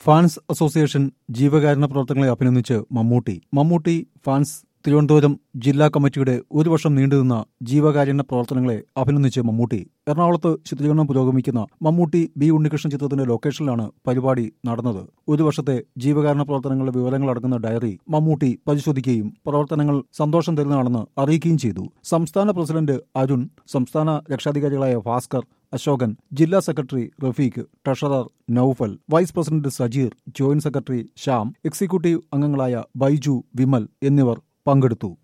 fans association ജീവകാരുണ്യ പ്രവർത്തനങ്ങളെ അഭിനന്ദിച്ച് മമ്മൂട്ടി മമ്മൂട്ടി ഫാൻസ് തിരുവനന്തപുരം ജില്ലാ കമ്മിറ്റിയുടെ ഒരു വർഷം നീണ്ടുനിന്ന ജീവകാരുണ്യ പ്രവർത്തനങ്ങളെ അഭിനന്ദിച്ച് മമ്മൂട്ടി എറണാകുളത്ത് ചിത്രീകരണം പുരോഗമിക്കുന്ന മമ്മൂട്ടി ബി ഉണ്ണികൃഷ്ണൻ ചിത്രത്തിന്റെ ലൊക്കേഷനിലാണ് പരിപാടി നടന്നത് ഒരു വർഷത്തെ ജീവകാരുണ്യ പ്രവർത്തനങ്ങളുടെ വിവരങ്ങൾ അടങ്ങുന്ന ഡയറി മമ്മൂട്ടി പരിശോധിക്കുകയും പ്രവർത്തനങ്ങൾ സന്തോഷം തരുന്നതാണെന്ന് അറിയിക്കുകയും ചെയ്തു സംസ്ഥാന പ്രസിഡന്റ് അരുൺ സംസ്ഥാന രക്ഷാധികാരികളായ ഭാസ്കർ അശോകൻ ജില്ലാ secretary Rafeeq treasurer Noufal vice president Sajeer joint secretary Shyam executive അംഗങ്ങളായ ബൈജു വിമൽ എന്നിവർ പങ്കെടുത്തു